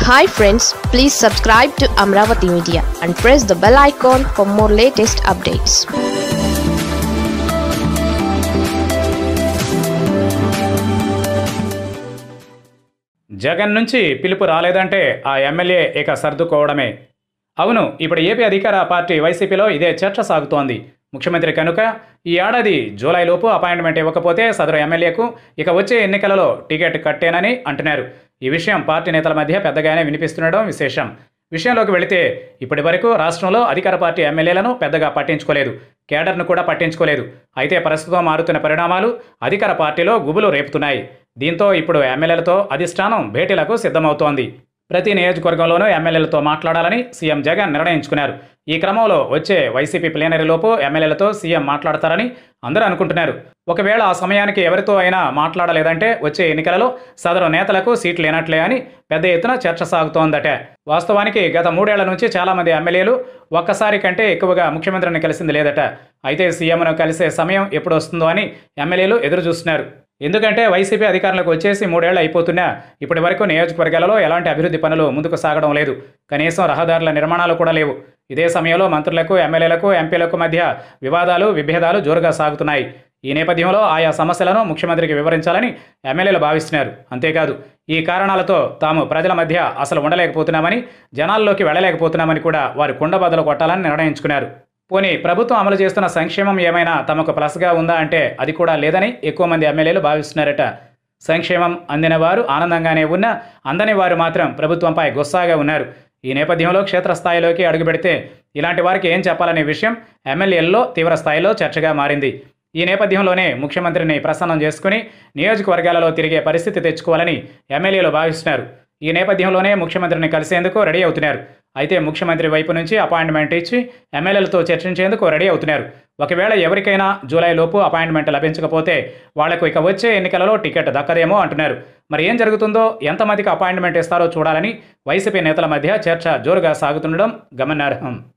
hi friends please subscribe to Amaravati media and press the bell icon for more latest updates Jagan నుంచి పిలుపు రాలేదంటే ఆ MLA ఇక సర్దుకోవడమే అవును ఇప్పుడు ఏపీ అధికార పార్టీ వైసీపీలో ఇదే చర్చ సాగుతోంది ముఖ్యమంత్రి కనుక ఈ ఏడాది జూలైలోపు అపాయింట్మెంట్ ఇవ్వకపోతే సదరు ఎమ్మెల్యేకు ఇక వచ్చే ఎన్నికలలో టికెట్ కట్టేనని అంటున్నారు ఈ విషయం పార్టీ నేతల మధ్య పెద్దగానే వినిపిస్తుండడం విశేషం విషయంలోకి వెళితే ఇప్పటి వరకు రాష్ట్రంలో అధికార పార్టీ ఎమ్మెల్యేలను పెద్దగా పట్టించుకోలేదు కేడర్ను కూడా పట్టించుకోలేదు అయితే ప్రస్తుతం మారుతున్న పరిణామాలు అధికార పార్టీలో గుబులు రేపుతున్నాయి దీంతో ఇప్పుడు ఎమ్మెల్యేలతో అధిష్టానం భేటీలకు సిద్ధమవుతోంది ప్రతి నియోజకవర్గంలోనూ ఎమ్మెల్యేలతో మాట్లాడాలని సీఎం జగన్ నిర్ణయించుకున్నారు ఈ క్రమంలో వచ్చే వైసీపీ ప్లేనరీలోపు ఎమ్మెల్యేలతో సీఎం మాట్లాడతారని అందరూ అనుకుంటున్నారు ఒకవేళ ఆ సమయానికి ఎవరితో అయినా మాట్లాడలేదంటే వచ్చే ఎన్నికలలో సదరు నేతలకు సీట్లు లేనట్లే అని పెద్ద ఎత్తున చర్చ సాగుతోందట వాస్తవానికి గత మూడేళ్ల నుంచి చాలామంది ఎమ్మెల్యేలు ఒక్కసారి కంటే ఎక్కువగా ముఖ్యమంత్రిని కలిసింది లేదట అయితే సీఎంను కలిసే సమయం ఎప్పుడు వస్తుందో అని ఎమ్మెల్యేలు ఎదురు చూస్తున్నారు ఎందుకంటే వైసీపీ అధికారంలోకి వచ్చేసి మూడేళ్లు అయిపోతున్నా ఇప్పటి వరకు నియోజకవర్గాలలో ఎలాంటి అభివృద్ధి పనులు ముందుకు సాగడం లేదు కనీసం రహదారుల నిర్మాణాలు కూడా లేవు ఇదే సమయంలో మంత్రులకు ఎమ్మెల్యేలకు ఎంపీలకు మధ్య వివాదాలు విభేదాలు జోరుగా సాగుతున్నాయి ఈ నేపథ్యంలో ఆయా సమస్యలను ముఖ్యమంత్రికి వివరించాలని ఎమ్మెల్యేలు భావిస్తున్నారు అంతేకాదు ఈ కారణాలతో తాము ప్రజల మధ్య అసలు ఉండలేకపోతున్నామని జనాల్లోకి వెళ్ళలేకపోతున్నామని కూడా వారు కుండబద్దలు కొట్టాలని నిర్ణయించుకున్నారు పోనీ ప్రభుత్వం అమలు చేస్తున్న సంక్షేమం ఏమైనా తమకు ప్లస్గా ఉందా అంటే అది కూడా లేదని ఎక్కువ మంది ఎమ్మెల్యేలు భావిస్తున్నారట సంక్షేమం అందిన వారు ఆనందంగానే ఉన్నా అందని వారు మాత్రం ప్రభుత్వంపై గుస్సాగా ఉన్నారు ఈ నేపథ్యంలో క్షేత్రస్థాయిలోకి అడుగుపెడితే ఇలాంటి వారికి ఏం చెప్పాలనే విషయం ఎమ్మెల్యేల్లో తీవ్ర స్థాయిలో చర్చగా మారింది ఈ నేపథ్యంలోనే ముఖ్యమంత్రిని ప్రసన్నం చేసుకుని నియోజకవర్గాలలో తిరిగే పరిస్థితి తెచ్చుకోవాలని ఎమ్మెల్యేలు భావిస్తున్నారు ఈ నేపథ్యంలోనే ముఖ్యమంత్రిని కలిసేందుకు రెడీ అవుతున్నారు అయితే ముఖ్యమంత్రి వైపు నుంచి అపాయింట్మెంట్ ఇచ్చి ఎమ్మెల్యేలతో చర్చించేందుకు రెడీ అవుతున్నారు ఒకవేళ ఎవరికైనా జూలై లోపు అపాయింట్మెంట్ లభించకపోతే వాళ్లకు ఇక వచ్చే ఎన్నికలలో టికెట్ దక్కదేమో అంటున్నారు మరి ఏం జరుగుతుందో ఎంతమందికి అపాయింట్మెంట్ ఇస్తారో చూడాలని వైసీపీ నేతల మధ్య చర్చ జోరుగా సాగుతుండడం గమనార్హం